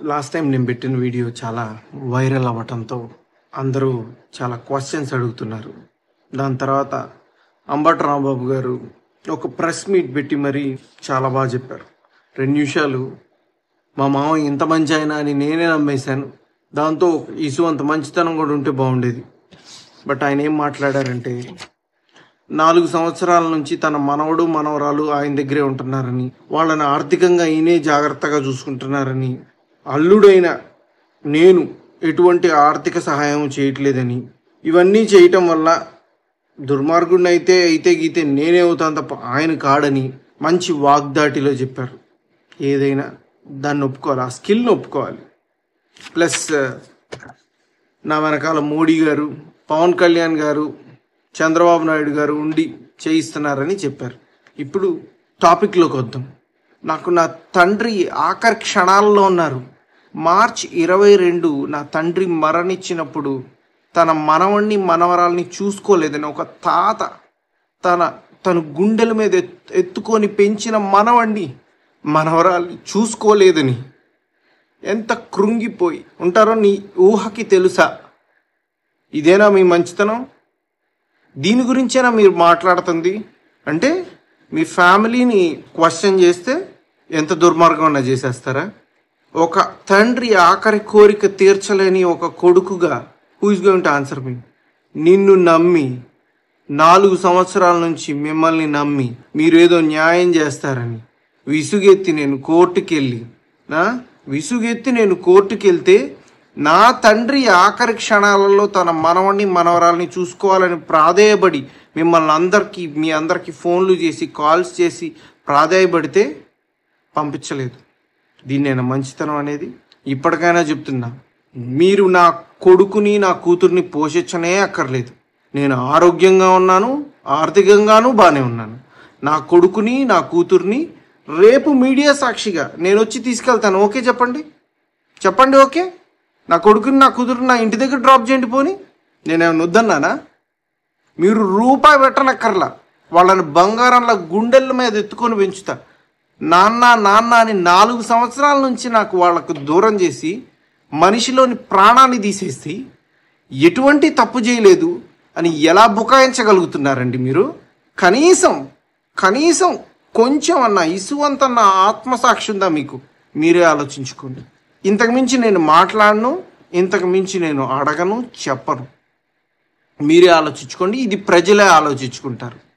last time నేను పెట్టిన video చాలా వైరల్ అవ్వటంతో అందరూ చాలా క్వశ్చన్స్ అడుగుతున్నారు దాని తర్వాత అంబటి రాంబాబు గారు ఒక ప్రెస్ మీట్ పెట్టి మరీ చాలా బాగా చెప్పారు రెండు నిమిషాలు మా మామ ఇంత మంచి ఆయన అని నేనే నమ్మేశాను దాంతో ఇసు అంత మంచితనం కూడా ఉంటే బాగుండేది బట్ ఆయన ఏం మాట్లాడారంటే నాలుగు సంవత్సరాల నుంచి తన మనవడు మనవరాలు ఆయన దగ్గరే ఉంటున్నారని వాళ్ళని ఆర్థికంగా ఈయనే జాగ్రత్తగా చూసుకుంటున్నారని అల్లుడైన నేను ఎటువంటి ఆర్థిక సహాయం చేయట్లేదని ఇవన్నీ చేయటం వల్ల దుర్మార్గుడిని అయితే అయితే గీతే నేనే అవుతాను తప్ప ఆయన కాడని మంచి వాగ్దాటిలో చెప్పారు ఏదైనా దాన్ని ఒప్పుకోవాలి ఆ స్కిల్ని ఒప్పుకోవాలి ప్లస్ నా వెనకాల మోడీ గారు పవన్ కళ్యాణ్ గారు చంద్రబాబు నాయుడు గారు ఉండి చేయిస్తున్నారని చెప్పారు ఇప్పుడు టాపిక్లోకి వద్దాం నాకు నా తండ్రి ఆఖరి క్షణాల్లో ఉన్నారు మార్చ్ ఇరవై రెండు నా తండ్రి మరణించినప్పుడు తన మనవణ్ణి మనవరాల్ని చూసుకోలేదని ఒక తాత తన తన గుండెల మీద ఎత్- ఎత్తుకొని పెంచిన మనవణ్ణి మనవరాల్ని చూసుకోలేదని ఎంత కృంగిపోయి ఉంటారో నీ ఊహకి తెలుసా ఇదేనా మీ మంచితనం దీని గురించేనా మీరు మాట్లాడుతుంది అంటే మీ ఫ్యామిలీని క్వశ్చన్ చేస్తే ఎంత దుర్మార్గం అన్నా చేసేస్తారా ఒక తండ్రి ఆఖరి కోరిక తీర్చలేని ఒక కొడుకుగా who is going to answer me నిన్ను నమ్మి నాలుగు సంవత్సరాల నుంచి మిమ్మల్ని నమ్మి మీరేదో న్యాయం చేస్తారని విసుగెత్తి నేను కోర్టుకి వెళ్ళి నా విసుగెత్తి నేను కోర్టుకి వెళ్తే నా తండ్రి ఆఖరి క్షణాలలో తన మనవణ్ణి మనవరాల్ని చూసుకోవాలని ప్రాధేయపడి మిమ్మల్ని అందరికీ మీ అందరికీ ఫోన్లు చేసి కాల్స్ చేసి ప్రాధేయపడితే పంపించలేదు దీన్నేనా మంచితనం అనేది ఇప్పటికైనా చెప్తున్నా మీరు నా కొడుకుని నా కూతుర్ని పోషించనే అక్కర్లేదు నేను ఆరోగ్యంగా ఉన్నాను ఆర్థికంగాను బాగానే ఉన్నాను నా కొడుకుని నా కూతుర్ని రేపు మీడియా సాక్షిగా నేను వచ్చి తీసుకెళ్తాను ఓకే చెప్పండి చెప్పండి ఓకే నా కొడుకుని నా కూతురు నా ఇంటి దగ్గర డ్రాప్ చేయండి పోని నేనేమైనా వద్దన్నానా మీరు రూపాయి పెట్టనక్కర్లా వాళ్ళని బంగారంలా గుండెల మీద ఎత్తుకొని పెంచుతా నాన్న నాన్న అని నాలుగు సంవత్సరాల నుంచి నాకు వాళ్ళకు దూరం చేసి మనిషిలోని ప్రాణాన్ని తీసేసి ఎటువంటి తప్పు చేయలేదు అని ఎలా బుకాయించగలుగుతున్నారండి మీరు కనీసం కనీసం కొంచెం అన్న ఇసువంతన్న ఆత్మసాక్షి ఉందా మీకు మీరే ఆలోచించుకోండి ఇంతకు మించి నేను మాట్లాడను ఇంతకు మించి నేను అడగను చెప్పను మీరే ఆలోచించుకోండి ఇది ప్రజలే ఆలోచించుకుంటారు